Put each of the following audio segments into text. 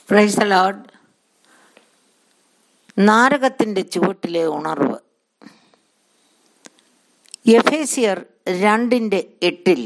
price load നാരകത്തിൻ്റെ ചുവട്ടിലെ ഉണർവ് എഫേസിയർ രണ്ടിൻ്റെ എട്ടിൽ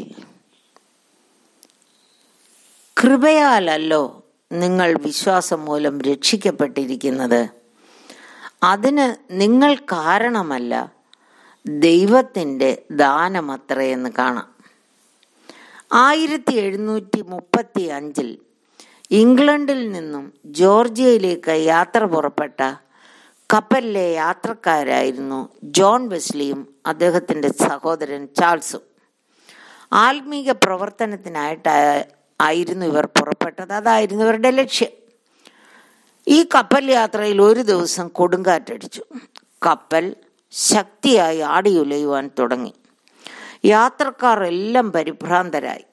കൃപയാലല്ലോ നിങ്ങൾ വിശ്വാസം മൂലം രക്ഷിക്കപ്പെട്ടിരിക്കുന്നത് അതിന് നിങ്ങൾ കാരണമല്ല ദൈവത്തിൻ്റെ ദാനമത്രയെന്ന് കാണാം ആയിരത്തി എഴുന്നൂറ്റി മുപ്പത്തി അഞ്ചിൽ ഇംഗ്ലണ്ടിൽ നിന്നും ജോർജിയയിലേക്ക് യാത്ര പുറപ്പെട്ട കപ്പലിലെ യാത്രക്കാരായിരുന്നു ജോൺ വെസ്ലിയും അദ്ദേഹത്തിൻ്റെ സഹോദരൻ ചാൾസും ആത്മീക പ്രവർത്തനത്തിനായിട്ട് ആയിരുന്നു ഇവർ പുറപ്പെട്ടത് അതായിരുന്നു ഇവരുടെ ലക്ഷ്യം ഈ കപ്പൽ യാത്രയിൽ ഒരു ദിവസം കൊടുങ്കാറ്റടിച്ചു കപ്പൽ ശക്തിയായി ആടിയുലയുവാൻ തുടങ്ങി യാത്രക്കാർ എല്ലാം പരിഭ്രാന്തരായി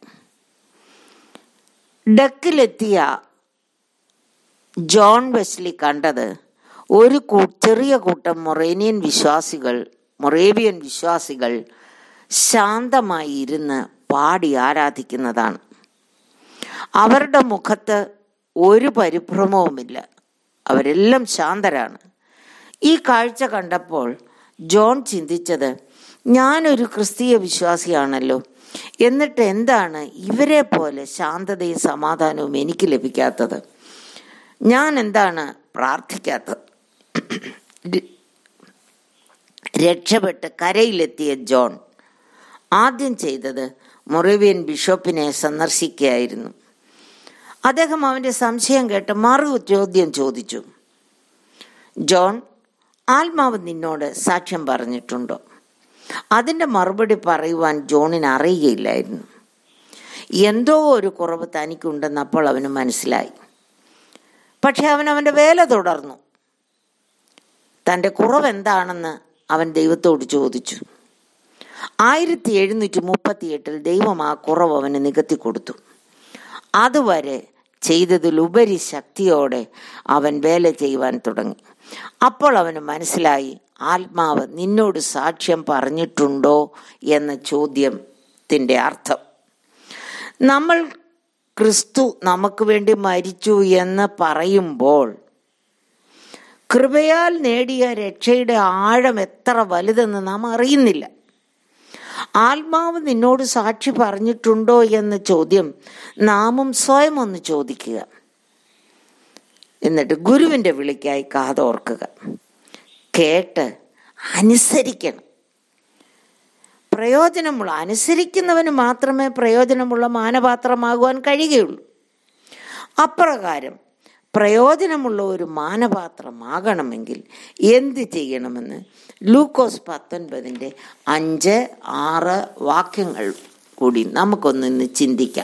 ഡെക്കിലെത്തിയ ജോൺ വെസ്ലി കണ്ടത് ഒരു കൂ ചെറിയ കൂട്ടം മൊറേനിയൻ വിശ്വാസികൾ മൊറേബിയൻ വിശ്വാസികൾ ശാന്തമായി ഇരുന്ന് പാടി ആരാധിക്കുന്നതാണ് അവരുടെ മുഖത്ത് ഒരു പരിഭ്രമവുമില്ല അവരെല്ലാം ശാന്തരാണ് ഈ കാഴ്ച കണ്ടപ്പോൾ ജോൺ ചിന്തിച്ചത് ഞാനൊരു ക്രിസ്തീയ വിശ്വാസിയാണല്ലോ എന്നിട്ട് എന്താണ് ഇവരെ പോലെ ശാന്തതയും സമാധാനവും എനിക്ക് ലഭിക്കാത്തത് ഞാൻ എന്താണ് പ്രാർത്ഥിക്കാത്തത് രക്ഷപ്പെട്ട് കരയിലെത്തിയ ജോൺ ആദ്യം ചെയ്തത് മൊറേവിയൻ ബിഷപ്പിനെ സന്ദർശിക്കുകയായിരുന്നു അദ്ദേഹം അവൻ്റെ സംശയം കേട്ട് മറു ചോദ്യം ചോദിച്ചു ജോൺ ആത്മാവ് നിന്നോട് സാക്ഷ്യം പറഞ്ഞിട്ടുണ്ടോ അതിൻ്റെ മറുപടി പറയുവാൻ ജോണിന് അറിയുകയില്ലായിരുന്നു എന്തോ ഒരു കുറവ് തനിക്കുണ്ടെന്ന് അപ്പോൾ അവന് മനസ്സിലായി പക്ഷെ അവൻ അവൻ്റെ വേല തുടർന്നു തൻ്റെ കുറവ് എന്താണെന്ന് അവൻ ദൈവത്തോട് ചോദിച്ചു ആയിരത്തി എഴുന്നൂറ്റി മുപ്പത്തി എട്ടിൽ ദൈവം ആ കുറവ് അവന് നികത്തി കൊടുത്തു അതുവരെ ചെയ്തതിലുപരി ശക്തിയോടെ അവൻ വേല ചെയ്യുവാൻ തുടങ്ങി അപ്പോൾ അവന് മനസ്സിലായി ആത്മാവ് നിന്നോട് സാക്ഷ്യം പറഞ്ഞിട്ടുണ്ടോ എന്ന ചോദ്യത്തിൻ്റെ അർത്ഥം നമ്മൾ ക്രിസ്തു നമുക്ക് വേണ്ടി മരിച്ചു എന്ന് പറയുമ്പോൾ കൃപയാൽ നേടിയ രക്ഷയുടെ ആഴം എത്ര വലുതെന്ന് നാം അറിയുന്നില്ല ആത്മാവ് നിന്നോട് സാക്ഷി പറഞ്ഞിട്ടുണ്ടോ എന്ന ചോദ്യം നാമും സ്വയം ഒന്ന് ചോദിക്കുക എന്നിട്ട് ഗുരുവിൻ്റെ വിളിക്കായി കാതോർക്കുക കേട്ട് അനുസരിക്കണം പ്രയോജനമുള്ള അനുസരിക്കുന്നവന് മാത്രമേ പ്രയോജനമുള്ള മാനപാത്രമാകുവാൻ കഴിയുകയുള്ളൂ അപ്രകാരം പ്രയോജനമുള്ള ഒരു മാനപാത്രമാകണമെങ്കിൽ എന്ത് ചെയ്യണമെന്ന് ലൂക്കോസ് പത്തൊൻപതിൻ്റെ അഞ്ച് ആറ് വാക്യങ്ങൾ കൂടി നമുക്കൊന്നിന്ന് ചിന്തിക്കാം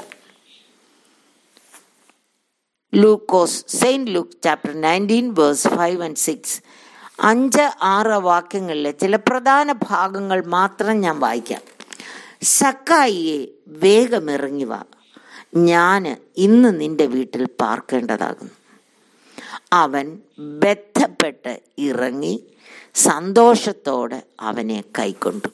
Lukose saint Luke chapter nineteen verse five and six അഞ്ച് ആറ് വാക്യങ്ങളിലെ ചില പ്രധാന ഭാഗങ്ങൾ മാത്രം ഞാൻ വായിക്കാം സക്കായിയെ വേഗമിറങ്ങി വാ ഞാൻ ഇന്ന് നിന്റെ വീട്ടിൽ പാർക്കേണ്ടതാകുന്നു അവൻ ബന്ധപ്പെട്ട് ഇറങ്ങി സന്തോഷത്തോടെ അവനെ കൈക്കൊണ്ടു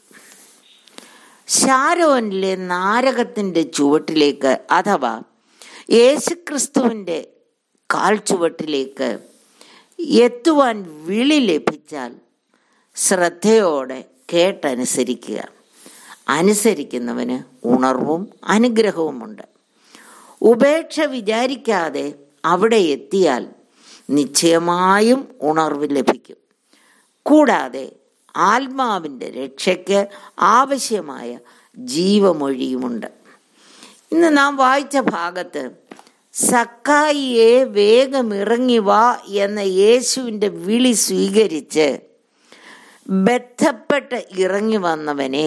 ഷാരോനിലെ നാരകത്തിൻ്റെ ചുവട്ടിലേക്ക് അഥവാ യേശുക്രിസ്തുവിൻ്റെ കാൽ ചുവട്ടിലേക്ക് എത്തുവാൻ വിളി ലഭിച്ചാൽ ശ്രദ്ധയോടെ കേട്ടനുസരിക്കുക അനുസരിക്കുന്നവന് ഉണർവും അനുഗ്രഹവുമുണ്ട് ഉപേക്ഷ വിചാരിക്കാതെ അവിടെ എത്തിയാൽ നിശ്ചയമായും ഉണർവ് ലഭിക്കും കൂടാതെ ആത്മാവിൻ്റെ രക്ഷയ്ക്ക് ആവശ്യമായ ജീവമൊഴിയുമുണ്ട് ഇന്ന് നാം വായിച്ച ഭാഗത്ത് സക്കായിയെ വേഗം ഇറങ്ങി വാ എന്ന യേശുവിൻ്റെ വിളി സ്വീകരിച്ച് ബന്ധപ്പെട്ട് ഇറങ്ങി വന്നവനെ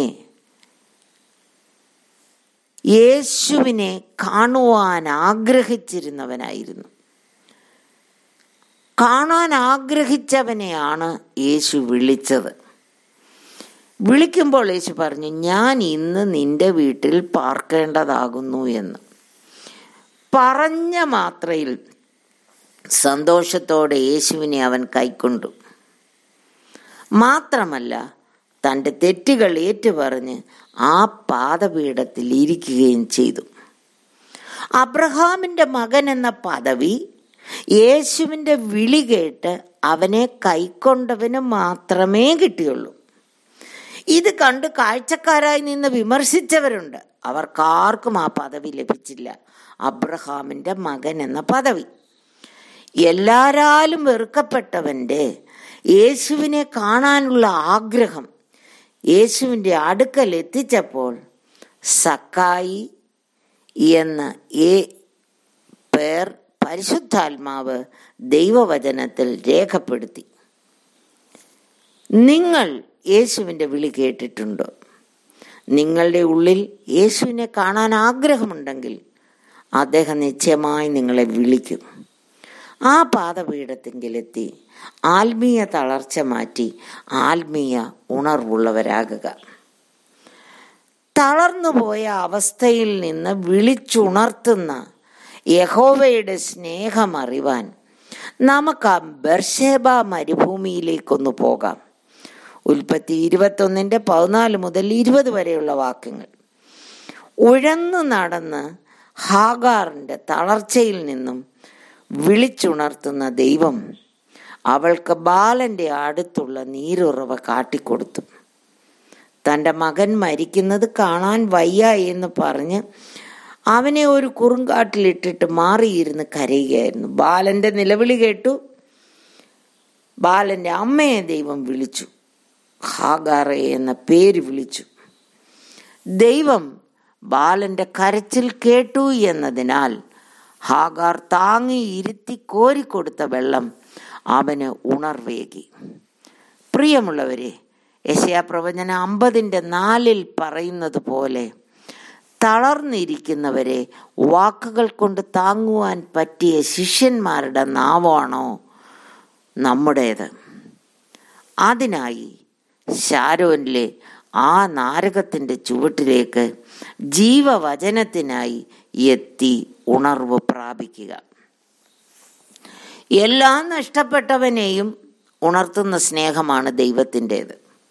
യേശുവിനെ കാണുവാൻ ആഗ്രഹിച്ചിരുന്നവനായിരുന്നു കാണാൻ ആഗ്രഹിച്ചവനെയാണ് യേശു വിളിച്ചത് വിളിക്കുമ്പോൾ യേശു പറഞ്ഞു ഞാൻ ഇന്ന് നിന്റെ വീട്ടിൽ പാർക്കേണ്ടതാകുന്നു എന്ന് പറഞ്ഞ മാത്രയിൽ സന്തോഷത്തോടെ യേശുവിനെ അവൻ കൈക്കൊണ്ടു മാത്രമല്ല തൻ്റെ തെറ്റുകൾ ഏറ്റുപറഞ്ഞ് ആ പാദപീഠത്തിൽ ഇരിക്കുകയും ചെയ്തു അബ്രഹാമിൻ്റെ മകൻ എന്ന പദവി യേശുവിൻ്റെ വിളി കേട്ട് അവനെ കൈക്കൊണ്ടവന് മാത്രമേ കിട്ടിയുള്ളൂ ഇത് കണ്ട് കാഴ്ചക്കാരായി നിന്ന് വിമർശിച്ചവരുണ്ട് അവർക്കാർക്കും ആ പദവി ലഭിച്ചില്ല അബ്രഹാമിൻ്റെ മകൻ എന്ന പദവി എല്ലാരാലും വെറുക്കപ്പെട്ടവൻ്റെ യേശുവിനെ കാണാനുള്ള ആഗ്രഹം യേശുവിൻ്റെ അടുക്കൽ എത്തിച്ചപ്പോൾ സക്കായി എന്ന ഏ പേർ പരിശുദ്ധാത്മാവ് ദൈവവചനത്തിൽ രേഖപ്പെടുത്തി നിങ്ങൾ യേശുവിൻ്റെ വിളി കേട്ടിട്ടുണ്ടോ നിങ്ങളുടെ ഉള്ളിൽ യേശുവിനെ കാണാൻ ആഗ്രഹമുണ്ടെങ്കിൽ അദ്ദേഹം നിശ്ചയമായി നിങ്ങളെ വിളിക്കും ആ പാദപീഠത്തെങ്കിലെത്തി ആത്മീയ തളർച്ച മാറ്റി ആത്മീയ ഉണർവുള്ളവരാകുക തളർന്നുപോയ അവസ്ഥയിൽ നിന്ന് വിളിച്ചുണർത്തുന്ന യഹോവയുടെ സ്നേഹം അറിവാൻ നമുക്ക് ആ ബർഷേബ മരുഭൂമിയിലേക്കൊന്ന് പോകാം ഉൽപ്പത്തി ഇരുപത്തൊന്നിൻ്റെ പതിനാല് മുതൽ ഇരുപത് വരെയുള്ള വാക്യങ്ങൾ ഉഴന്നു നടന്ന് ഹാഗാറിൻ്റെ തളർച്ചയിൽ നിന്നും വിളിച്ചുണർത്തുന്ന ദൈവം അവൾക്ക് ബാലന്റെ അടുത്തുള്ള നീരുറവ കാട്ടിക്കൊടുത്തു തൻ്റെ മകൻ മരിക്കുന്നത് കാണാൻ വയ്യ എന്ന് പറഞ്ഞ് അവനെ ഒരു കുറുങ്കാട്ടിലിട്ടിട്ട് മാറിയിരുന്ന് കരയുകയായിരുന്നു ബാലന്റെ നിലവിളി കേട്ടു ബാലന്റെ അമ്മയെ ദൈവം വിളിച്ചു ഹാഗാറെ എന്ന പേര് വിളിച്ചു ദൈവം ബാലന്റെ കരച്ചിൽ കേട്ടു എന്നതിനാൽ ഹാഗാർ താങ്ങി ഇരുത്തി കോരിക്കൊടുത്ത വെള്ളം അവന് ഉണർവേകി പ്രിയമുള്ളവരെ യശയാപ്രവചന അമ്പതിൻ്റെ നാലിൽ പറയുന്നത് പോലെ തളർന്നിരിക്കുന്നവരെ വാക്കുകൾ കൊണ്ട് താങ്ങുവാൻ പറ്റിയ ശിഷ്യന്മാരുടെ നാവാണോ നമ്മുടേത് അതിനായി ഷാരോനിലെ ആ നാരകത്തിൻ്റെ ചുവട്ടിലേക്ക് ജീവവചനത്തിനായി എത്തി ഉണർവ് പ്രാപിക്കുക എല്ലാം നഷ്ടപ്പെട്ടവനെയും ഉണർത്തുന്ന സ്നേഹമാണ് ദൈവത്തിൻ്റെത്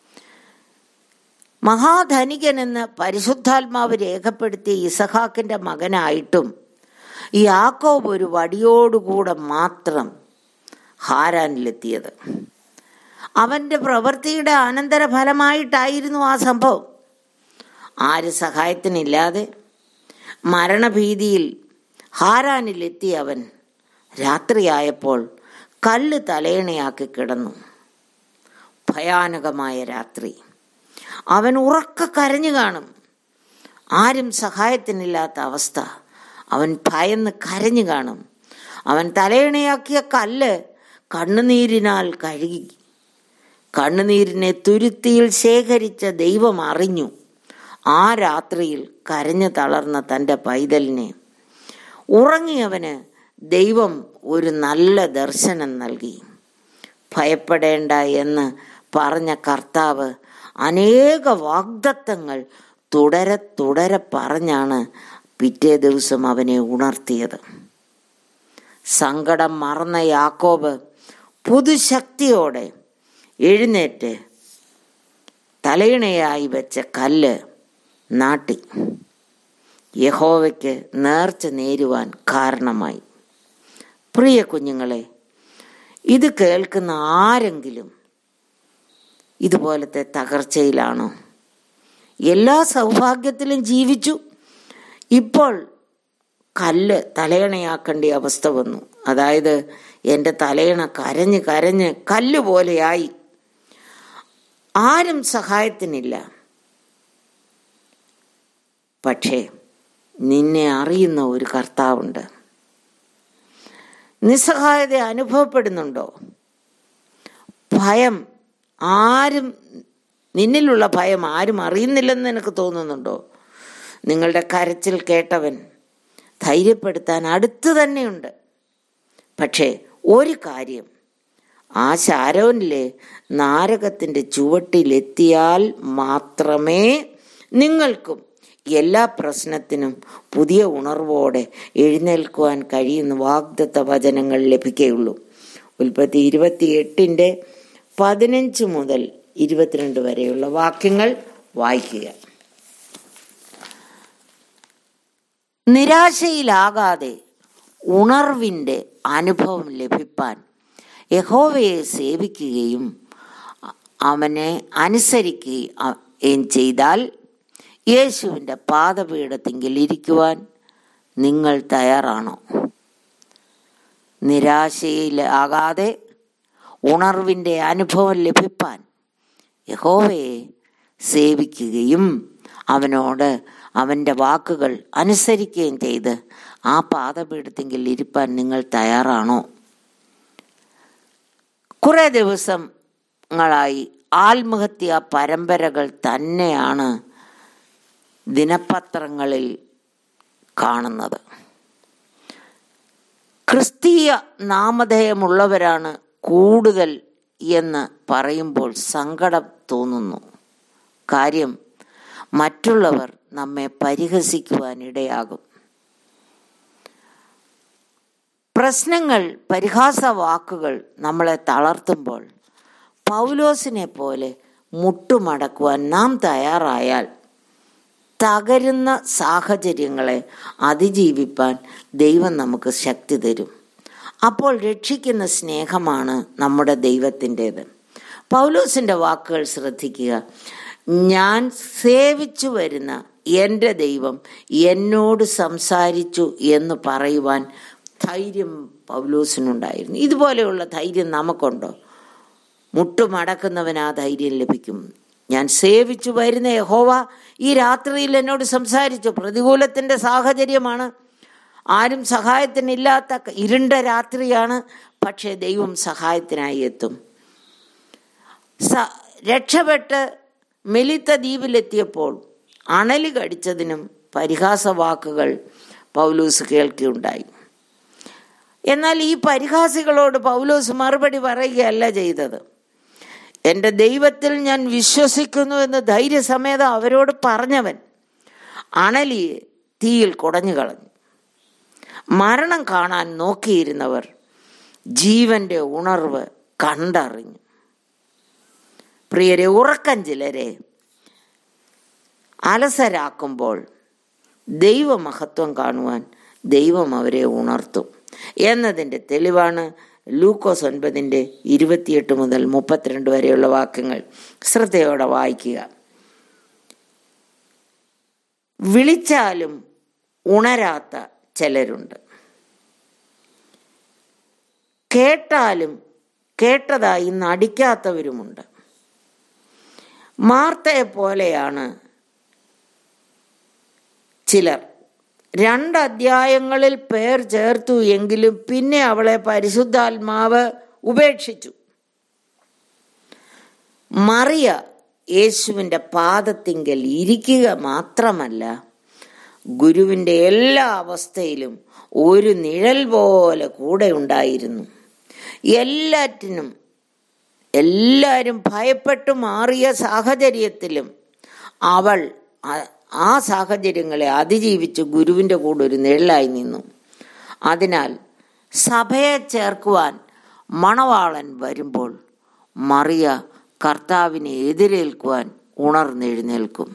മഹാധനികനെന്ന് പരിശുദ്ധാത്മാവ് രേഖപ്പെടുത്തിയ ഇസഹാക്കിന്റെ മകനായിട്ടും യാക്കോബ് ഒരു വടിയോടുകൂടെ മാത്രം ഹാരാനിലെത്തിയത് അവന്റെ പ്രവൃത്തിയുടെ അനന്തരഫലമായിട്ടായിരുന്നു ആ സംഭവം ആര് സഹായത്തിനില്ലാതെ മരണഭീതിയിൽ ഹാരാനിലെത്തിയ അവൻ രാത്രിയായപ്പോൾ കല്ല് തലയണയാക്കി കിടന്നു ഭയാനകമായ രാത്രി അവൻ ഉറക്ക കരഞ്ഞു കാണും ആരും സഹായത്തിനില്ലാത്ത അവസ്ഥ അവൻ ഭയന്ന് കരഞ്ഞു കാണും അവൻ തലയണയാക്കിയ കല്ല് കണ്ണുനീരിനാൽ കഴുകി കണ്ണുനീരിനെ തുരുത്തിയിൽ ശേഖരിച്ച ദൈവം അറിഞ്ഞു ആ രാത്രിയിൽ കരഞ്ഞു തളർന്ന തൻ്റെ പൈതലിനെ ഉറങ്ങിയവന് ദൈവം ഒരു നല്ല ദർശനം നൽകി ഭയപ്പെടേണ്ട എന്ന് പറഞ്ഞ കർത്താവ് അനേക വാഗ്ദത്തങ്ങൾ തുടരെ തുടരെ പറഞ്ഞാണ് പിറ്റേ ദിവസം അവനെ ഉണർത്തിയത് സങ്കടം മറന്ന യാക്കോബ് പുതുശക്തിയോടെ എഴുന്നേറ്റ് തലയിണയായി വെച്ച കല്ല് നാട്ടി യഹോവയ്ക്ക് നേർച്ച നേരുവാൻ കാരണമായി പ്രിയ കുഞ്ഞുങ്ങളെ ഇത് കേൾക്കുന്ന ആരെങ്കിലും ഇതുപോലത്തെ തകർച്ചയിലാണോ എല്ലാ സൗഭാഗ്യത്തിലും ജീവിച്ചു ഇപ്പോൾ കല്ല് തലയണയാക്കേണ്ട അവസ്ഥ വന്നു അതായത് എൻ്റെ തലയണ കരഞ്ഞ് കരഞ്ഞ് കല്ല് പോലെയായി ആരും സഹായത്തിനില്ല പക്ഷേ നിന്നെ അറിയുന്ന ഒരു കർത്താവുണ്ട് നിസ്സഹായത അനുഭവപ്പെടുന്നുണ്ടോ ഭയം ആരും നിന്നിലുള്ള ഭയം ആരും അറിയുന്നില്ലെന്ന് എനിക്ക് തോന്നുന്നുണ്ടോ നിങ്ങളുടെ കരച്ചിൽ കേട്ടവൻ ധൈര്യപ്പെടുത്താൻ അടുത്ത് തന്നെയുണ്ട് പക്ഷേ ഒരു കാര്യം ആ ശാരോനിലെ നാരകത്തിൻ്റെ ചുവട്ടിലെത്തിയാൽ മാത്രമേ നിങ്ങൾക്കും എല്ലാ പ്രശ്നത്തിനും പുതിയ ഉണർവോടെ എഴുന്നേൽക്കുവാൻ കഴിയുന്ന വാഗ്ദത്ത വചനങ്ങൾ ലഭിക്കുകയുള്ളൂ ഉൽപ്പത്തി ഇരുപത്തിയെട്ടിൻ്റെ പതിനഞ്ച് മുതൽ ഇരുപത്തിരണ്ട് വരെയുള്ള വാക്യങ്ങൾ വായിക്കുക നിരാശയിലാകാതെ ഉണർവിൻ്റെ അനുഭവം ലഭിപ്പാൻ യഹോവയെ സേവിക്കുകയും അവനെ അനുസരിക്കുകയും ചെയ്താൽ യേശുവിൻ്റെ പാദപീഠത്തിങ്കിൽ ഇരിക്കുവാൻ നിങ്ങൾ തയ്യാറാണോ നിരാശയിലാകാതെ ഉണർവിൻ്റെ അനുഭവം ലഭിപ്പാൻ യഹോവയെ സേവിക്കുകയും അവനോട് അവൻ്റെ വാക്കുകൾ അനുസരിക്കുകയും ചെയ്ത് ആ പാദപീഠത്തെങ്കിൽ ഇരിപ്പാൻ നിങ്ങൾ തയ്യാറാണോ കുറേ ദിവസങ്ങളായി ആത്മഹത്യ പരമ്പരകൾ തന്നെയാണ് ദിനപത്രങ്ങളിൽ കാണുന്നത് ക്രിസ്തീയ നാമധേയമുള്ളവരാണ് കൂടുതൽ എന്ന് പറയുമ്പോൾ സങ്കടം തോന്നുന്നു കാര്യം മറ്റുള്ളവർ നമ്മെ പരിഹസിക്കുവാൻ ഇടയാകും പ്രശ്നങ്ങൾ പരിഹാസ വാക്കുകൾ നമ്മളെ തളർത്തുമ്പോൾ പൗലോസിനെ പോലെ മുട്ടുമടക്കുവാൻ നാം തയ്യാറായാൽ തകരുന്ന സാഹചര്യങ്ങളെ അതിജീവിപ്പാൻ ദൈവം നമുക്ക് ശക്തി തരും അപ്പോൾ രക്ഷിക്കുന്ന സ്നേഹമാണ് നമ്മുടെ ദൈവത്തിൻ്റെത് പൗലോസിൻ്റെ വാക്കുകൾ ശ്രദ്ധിക്കുക ഞാൻ സേവിച്ചു വരുന്ന എൻ്റെ ദൈവം എന്നോട് സംസാരിച്ചു എന്ന് പറയുവാൻ ധൈര്യം പൗലോസിനുണ്ടായിരുന്നു ഇതുപോലെയുള്ള ധൈര്യം നമുക്കുണ്ടോ മുട്ടുമടക്കുന്നവന് ആ ധൈര്യം ലഭിക്കും ഞാൻ സേവിച്ചു വരുന്ന യഹോവ ഈ രാത്രിയിൽ എന്നോട് സംസാരിച്ചു പ്രതികൂലത്തിൻ്റെ സാഹചര്യമാണ് ആരും സഹായത്തിനില്ലാത്ത ഇരുണ്ട രാത്രിയാണ് പക്ഷേ ദൈവം സഹായത്തിനായി എത്തും സ രക്ഷപ്പെട്ട് മെലിത്ത ദ്വീപിലെത്തിയപ്പോൾ അണലി കടിച്ചതിനും പരിഹാസ വാക്കുകൾ പൗലൂസ് കേൾക്കുകയുണ്ടായി എന്നാൽ ഈ പരിഹാസികളോട് പൗലോസ് മറുപടി പറയുകയല്ല ചെയ്തത് എൻ്റെ ദൈവത്തിൽ ഞാൻ വിശ്വസിക്കുന്നു എന്ന് ധൈര്യസമേതം അവരോട് പറഞ്ഞവൻ അണലിയെ തീയിൽ കുടഞ്ഞു കളഞ്ഞു മരണം കാണാൻ നോക്കിയിരുന്നവർ ജീവന്റെ ഉണർവ് കണ്ടറിഞ്ഞു പ്രിയരെ ഉറക്കം ചിലരെ അലസരാക്കുമ്പോൾ ദൈവമഹത്വം കാണുവാൻ ദൈവം അവരെ ഉണർത്തും എന്നതിൻ്റെ തെളിവാണ് ലൂക്കോസ് ഒൻപതിൻ്റെ ഇരുപത്തിയെട്ട് മുതൽ മുപ്പത്തിരണ്ട് വരെയുള്ള വാക്യങ്ങൾ ശ്രദ്ധയോടെ വായിക്കുക വിളിച്ചാലും ഉണരാത്ത ചിലരുണ്ട് കേട്ടാലും കേട്ടതായി നടിക്കാത്തവരുമുണ്ട് മാർത്തയെ പോലെയാണ് ചിലർ രണ്ട് അധ്യായങ്ങളിൽ പേർ ചേർത്തു എങ്കിലും പിന്നെ അവളെ പരിശുദ്ധാത്മാവ് ഉപേക്ഷിച്ചു മറിയ യേശുവിൻ്റെ പാദത്തിങ്കൽ ഇരിക്കുക മാത്രമല്ല ഗുരുവിൻ്റെ എല്ലാ അവസ്ഥയിലും ഒരു നിഴൽ പോലെ കൂടെ ഉണ്ടായിരുന്നു എല്ലാറ്റിനും എല്ലാവരും ഭയപ്പെട്ടു മാറിയ സാഹചര്യത്തിലും അവൾ ആ സാഹചര്യങ്ങളെ അതിജീവിച്ച് ഗുരുവിൻ്റെ കൂടെ ഒരു നിഴലായി നിന്നു അതിനാൽ സഭയെ ചേർക്കുവാൻ മണവാളൻ വരുമ്പോൾ മറിയ കർത്താവിനെ എതിരേൽക്കുവാൻ ഉണർന്നെഴുന്നേൽക്കും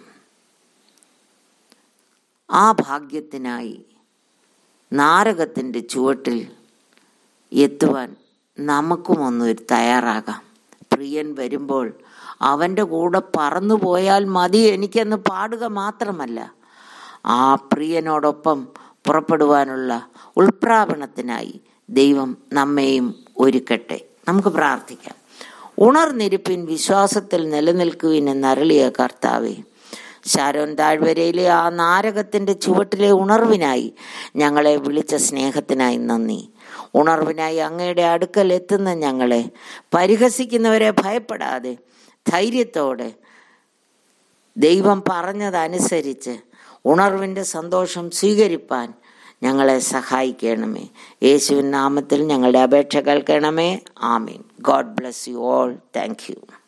ആ ഭാഗ്യത്തിനായി നാരകത്തിൻ്റെ ചുവട്ടിൽ എത്തുവാൻ നമുക്കും ഒന്ന് തയ്യാറാകാം പ്രിയൻ വരുമ്പോൾ അവൻ്റെ കൂടെ പറന്നു പോയാൽ മതി എനിക്കെന്ന് പാടുക മാത്രമല്ല ആ പ്രിയനോടൊപ്പം പുറപ്പെടുവാനുള്ള ഉൾപ്രാപണത്തിനായി ദൈവം നമ്മെയും ഒരുക്കട്ടെ നമുക്ക് പ്രാർത്ഥിക്കാം ഉണർന്നിരിപ്പിൻ വിശ്വാസത്തിൽ നിലനിൽക്കുവിൻ എന്നരളിയ കർത്താവേ ശാരോൻ താഴ്വരയിലെ ആ നാരകത്തിൻ്റെ ചുവട്ടിലെ ഉണർവിനായി ഞങ്ങളെ വിളിച്ച സ്നേഹത്തിനായി നന്ദി ഉണർവിനായി അങ്ങയുടെ അടുക്കൽ എത്തുന്ന ഞങ്ങളെ പരിഹസിക്കുന്നവരെ ഭയപ്പെടാതെ ധൈര്യത്തോടെ ദൈവം പറഞ്ഞതനുസരിച്ച് ഉണർവിൻ്റെ സന്തോഷം സ്വീകരിപ്പാൻ ഞങ്ങളെ സഹായിക്കണമേ യേശുവിൻ നാമത്തിൽ ഞങ്ങളുടെ അപേക്ഷ കേൾക്കണമേ ആമീൻ God bless you all thank U